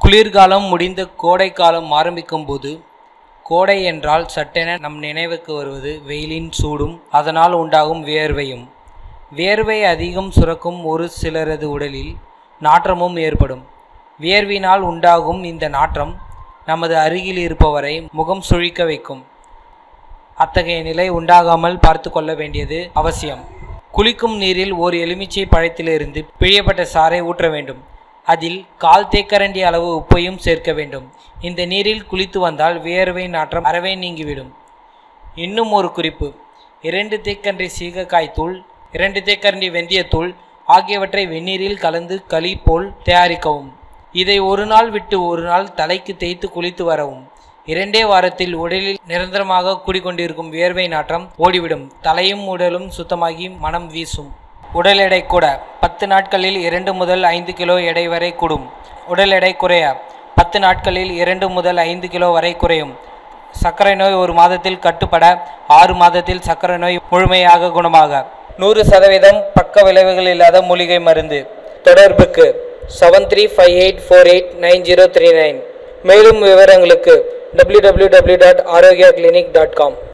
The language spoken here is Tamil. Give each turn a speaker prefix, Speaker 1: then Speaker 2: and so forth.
Speaker 1: குளிர்காலம் முடிந்து கோடைக்காலம் ஆரம்பிக்கும் போது கோடை என்றால் சட்டென நம் நினைவுக்கு வருவது வெயிலின் சூடும் அதனால் உண்டாகும் வியர்வையும் வியர்வை அதிகம் சுரக்கும் ஒரு சிலரது உடலில் நாற்றமும் ஏற்படும் வியர்வினால் உண்டாகும் இந்த நாற்றம் நமது அருகில் இருப்பவரை முகம் சுழிக்க வைக்கும் அத்தகைய நிலை உண்டாகாமல் பார்த்து கொள்ள வேண்டியது அவசியம் குளிக்கும் நீரில் ஓர் எலுமிச்சை பழத்திலிருந்து பிழியப்பட்ட சாறை ஊற்ற வேண்டும் அதில் கால் தேக்கரண்டி அளவு உப்பையும் சேர்க்க வேண்டும் இந்த நீரில் குளித்து வந்தால் வியர்வை நாற்றம் அறவே நீங்கிவிடும் இன்னும் ஒரு குறிப்பு இரண்டு தேக்கரண்டி சீகக்காய் தூள் இரண்டு தேக்கரண்டி வெந்தயத்தூள் ஆகியவற்றை வெந்நீரில் கலந்து களி போல் தயாரிக்கவும் இதை ஒரு நாள் விட்டு ஒரு நாள் தலைக்கு தேய்த்து குளித்து வரவும் இரண்டே வாரத்தில் உடலில் நிரந்தரமாக குடிக்கொண்டிருக்கும் வியர்வை நாற்றம் ஓடிவிடும் தலையும் உடலும் சுத்தமாகி மனம் வீசும் உடல் எடை கூட பத்து நாட்களில் இரண்டு முதல் ஐந்து கிலோ எடை வரை கூடும் உடல் எடை குறைய பத்து நாட்களில் இரண்டு முதல் ஐந்து கிலோ வரை குறையும் சர்க்கரை நோய் ஒரு மாதத்தில் கட்டுப்பட ஆறு மாதத்தில் சர்க்கரை நோய் முழுமையாக குணமாக நூறு சதவீதம் பக்க விளைவுகள் இல்லாத மூலிகை மருந்து தொடர்புக்கு seven three five eight four eight nine zero three nine மேலும் விவரங்களுக்கு www.ஆரோக்கியா கிளினிக் டாட் காம்